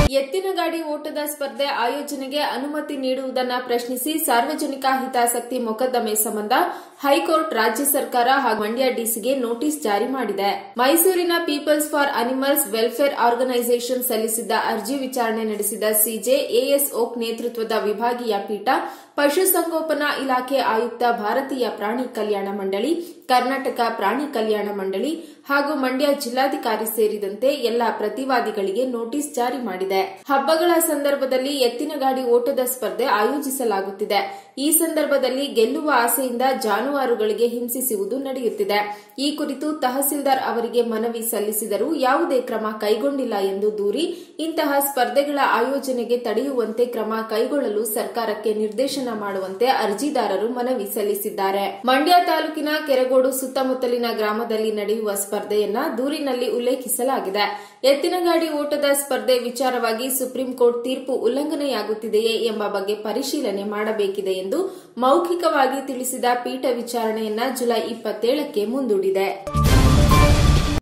ಎತ್ತಿನ ಗಾಡಿ ಓಟದ ಸ್ಪರ್ಧೆ ಆಯೋಜನೆಗೆ ಅನುಮತಿ ನೀಡುವುದನ್ನ ಪ್ರಶ್ನಿಸಿ ಸಾರ್ವಜನಿಕ ಹಿತಾಸಕ್ತಿ ಮೊಕದ್ದಮೆ ಸಂಬಂಧ ಹೈಕೋರ್ಟ್ ರಾಜ್ಯ ಸರ್ಕಾರ ಹಾಗೂ ಮಂಡ್ಯ ಡಿಸಿಗೆ ನೋಟಿಸ್ ಜಾರಿ ಮಾಡಿದೆ ಮೈಸೂರಿನ peoples for animals welfare organisation ಸಲ್ಲಿಸಿದ್ದ ಅರ್ಜಿ ವಿಚಾರಣೆ ನಡೆಸಿದ ಸಿಜೆ ಎಎಸ್ ಓಕ್ ನೇತೃತ್ವದ ವಿಭಾಗೀಯ ಪೀಠ ಪಶುಸಂಗೋಪನಾ ಇಲಾಖೆ ಆಯುಕ್ತ ಭಾರತೀಯ ಪ್ರಾಣಿ ಕಲ್ಯಾಣ ಮಂಡಳಿ ಕರ್ನಾಟಕ ಪ್ರಾಣಿ ಕಲ್ಯಾಣ ಮಂಡಳಿ ಹಾಗೂ ಮಂಡ್ಯ ಜಿಲ್ಲಾಧಿಕಾರಿ ಸೇರಿದಂತೆ ಎಲ್ಲಾ ಪ್ರತಿವಾದಿಗಳಿಗೆ ನೋಟಿಸ್ ಜಾರಿ ಮಾಡಿದೆ ಹಬ್ಬಗಳ ಸಂದರ್ಭದಲ್ಲಿ ಎತ್ತಿನ ಗಾಡಿ ಓಟದ ಸ್ಪರ್ಧೆ ಆಯೋಜಿಸಲಾಗುತ್ತಿದೆ ಈ ಸಂದರ್ಭದಲ್ಲಿ ಗೆಲ್ಲುವ ಆಸೆಯಿಂದ ಜಾನುವಾರುಗಳಿಗೆ ಹಿಂಸಿಸುವುದು ನಡೆಯುತ್ತಿದೆ ಈ ಕುರಿತು ತಹಸೀಲ್ದಾರ್ ಅವರಿಗೆ ಮನವಿ ಸಲ್ಲಿಸಿದರೂ ಯಾವುದೇ ಕ್ರಮ ಕೈಗೊಂಡಿಲ್ಲ ಎಂದು ದೂರಿ ಇಂತಹ ಸ್ಪರ್ಧೆಗಳ ಆಯೋಜನೆಗೆ ತಡೆಯುವಂತೆ ಕ್ರಮ ಕೈಗೊಳ್ಳಲು ಸರ್ಕಾರಕ್ಕೆ ನಿರ್ದೇಶನ ಮಾಡುವಂತೆ ಅರ್ಜಿದಾರರು ಮನವಿ ಸಲ್ಲಿಸಿದ್ದಾರೆ ಮಂಡ್ಯ ತಾಲೂಕಿನ ಕೆರಗೋಡು ಸುತ್ತಮುತ್ತಲಿನ ಗ್ರಾಮದಲ್ಲಿ ನಡೆಯುವ ಸ್ಪರ್ಧೆಯನ್ನ ದೂರಿನಲ್ಲಿ ಉಲ್ಲೇಖಿಸಲಾಗಿದೆ ಎತ್ತಿನಗಾಡಿ ಓಟದ ಸ್ಪರ್ಧೆ ವಿಚಾರವಾಗಿ ಸುಪ್ರೀಂ ಕೋರ್ಟ್ ತೀರ್ಪು ಉಲ್ಲಂಘನೆಯಾಗುತ್ತಿದೆಯೇ ಎಂಬ ಬಗ್ಗೆ ಪರಿಶೀಲನೆ ಮಾಡಬೇಕಿದೆ ಎಂದು ಮೌಖಿಕವಾಗಿ ತಿಳಿಸಿದ ಪೀಠ ವಿಚಾರಣೆಯನ್ನ ಜುಲೈ ಇಪ್ಪತ್ತೇಳಕ್ಕೆ ಮುಂದೂಡಿದೆ